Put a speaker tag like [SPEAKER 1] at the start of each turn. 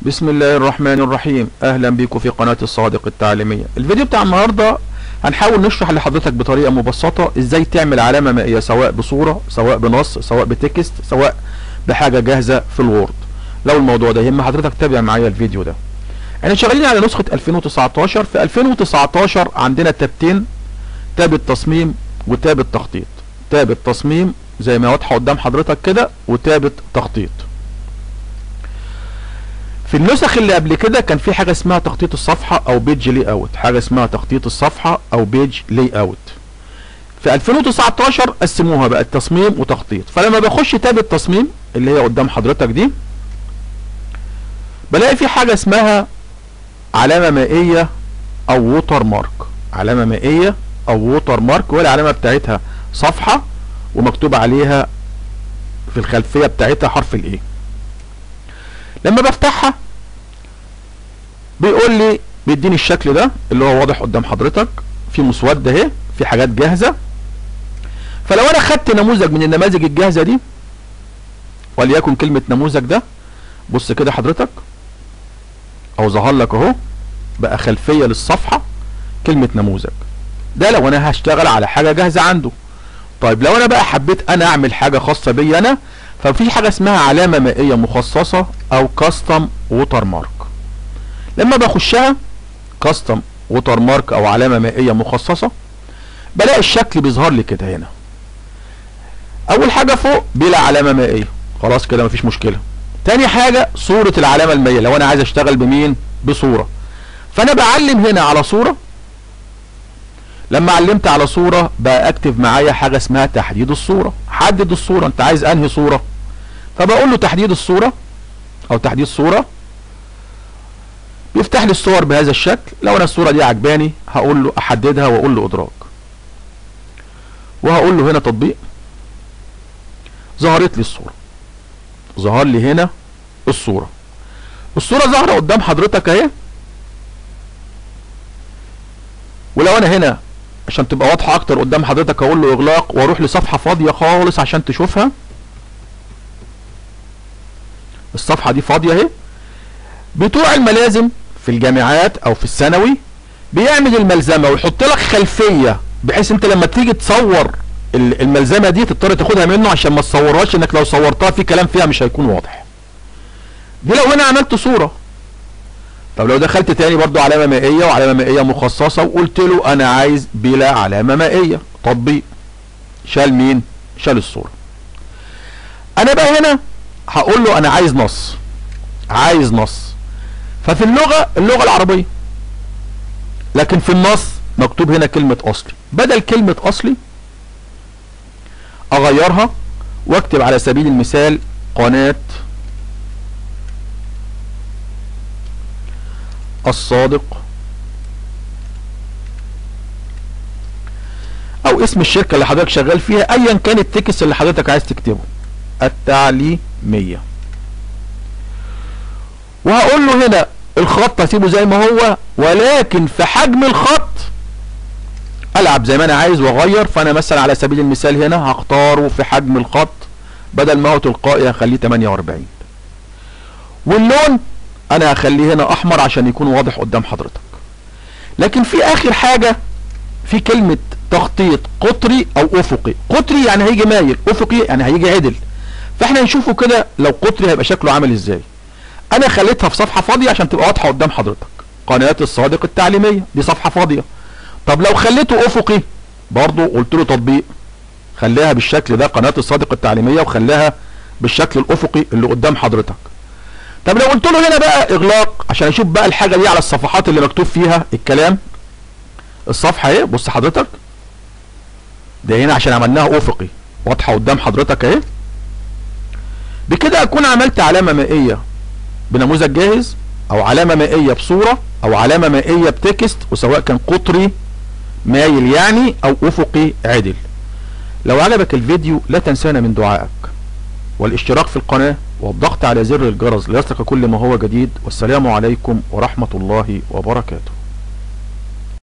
[SPEAKER 1] بسم الله الرحمن الرحيم اهلا بيكم في قناة الصادق التعليمية الفيديو بتاع النهاردة هنحاول نشرح لحضرتك بطريقة مبسطة ازاي تعمل علامة مائية سواء بصورة سواء بنص سواء بتكست سواء بحاجة جاهزة في الوورد لو الموضوع ده يهم حضرتك تابع معايا الفيديو ده احنا شغالين على نسخة 2019 في 2019 عندنا تابتين تاب التصميم وتاب التخطيط تاب التصميم زي ما واضحة قدام حضرتك كده وتاب التخطيط في النسخ اللي قبل كده كان في حاجه اسمها تخطيط الصفحه او بيج لي اوت حاجه اسمها تخطيط الصفحه او بيج لي اوت في 2019 قسموها بقى تصميم وتخطيط فلما بخش تاب التصميم اللي هي قدام حضرتك دي بلاقي في حاجه اسمها علامه مائيه او ووتر مارك علامه مائيه او ووتر مارك والعلامه بتاعتها صفحه ومكتوب عليها في الخلفيه بتاعتها حرف الايه لما بفتحها بيقول لي بيديني الشكل ده اللي هو واضح قدام حضرتك في مسودة اهي في حاجات جاهزة فلو انا خدت نموذج من النماذج الجاهزة دي وليكن كلمة نموذج ده بص كده حضرتك او ظهر لك اهو بقى خلفية للصفحة كلمة نموذج ده لو انا هشتغل على حاجة جاهزة عنده طيب لو انا بقى حبيت انا اعمل حاجة خاصة بي انا ففي حاجة اسمها علامة مائية مخصصة او كاستم ووتر مارك لما بخشها كاستم ووتر مارك او علامة مائية مخصصة بلاقي الشكل بيظهر لي كده هنا اول حاجة فوق بلا علامة مائية خلاص كده مفيش مشكلة تاني حاجة صورة العلامة المائية لو انا عايز اشتغل بمين بصورة فانا بعلم هنا على صورة لما علمت على صورة بقى اكتب معايا حاجة اسمها تحديد الصورة حدد الصورة انت عايز انهي صورة فبقول له تحديد الصورة او تحديد صورة بيفتح لي الصور بهذا الشكل لو انا الصورة دي عجباني هقول له احددها واقول له ادراج وهقول له هنا تطبيق ظهرت لي الصورة ظهر لي هنا الصورة الصورة ظاهرة قدام حضرتك اهي ولو انا هنا عشان تبقى واضحة اكتر قدام حضرتك اقول له اغلاق واروح لصفحة فاضية خالص عشان تشوفها الصفحة دي فاضية اهي بتوع الملازم في الجامعات او في الثانوي بيعمل الملزمة ويحط لك خلفية بحيث انت لما تيجي تصور الملزمة دي تضطر تاخدها منه عشان ما تصورهاش انك لو صورتها في كلام فيها مش هيكون واضح دي لو هنا عملت صورة طب لو دخلت تاني برضو علامة مائية وعلامة مائية مخصصة وقلت له انا عايز بلا علامة مائية تطبيق شال مين شال الصورة انا بقى هنا هقول له انا عايز نص عايز نص ففي اللغة اللغة العربية لكن في النص مكتوب هنا كلمة اصلي بدل كلمة اصلي اغيرها واكتب على سبيل المثال قناة الصادق او اسم الشركة اللي حضرتك شغال فيها ايا كان التكست اللي حضرتك عايز تكتبه التعليمية وهقول له هنا الخط هسيبه زي ما هو ولكن في حجم الخط العب زي ما انا عايز واغير فانا مثلا على سبيل المثال هنا هختاره في حجم الخط بدل ما هو تلقائي هخليه 48 واللون انا هخليه هنا احمر عشان يكون واضح قدام حضرتك لكن في اخر حاجة في كلمة تخطيط قطري او افقي قطري يعني هيجي مايل افقي يعني هيجي عدل فاحنا نشوفه كده لو قطري هيبقى شكله عامل ازاي انا خليتها في صفحة فاضية عشان تبقى واضحة قدام حضرتك قناة الصادق التعليمية دي صفحة فاضية طب لو خليته افقي برضو قلت له تطبيق خليها بالشكل ده قناة الصادق التعليمية وخليها بالشكل الافقي اللي قدام حضرتك طب لو قلت له هنا بقى اغلاق عشان اشوف بقى الحاجة دي على الصفحات اللي مكتوب فيها الكلام الصفحة اهي بص حضرتك ده هنا عشان عملناها افقي واضحة قدام حضرتك اهي بكده اكون عملت علامة مائية بنموذج جاهز او علامة مائية بصورة او علامة مائية بتكست وسواء كان قطري مايل يعني او افقي عدل لو عجبك الفيديو لا تنسانا من دعائك والاشتراك في القناة والضغط على زر الجرس ليصلك كل ما هو جديد والسلام عليكم ورحمة الله وبركاته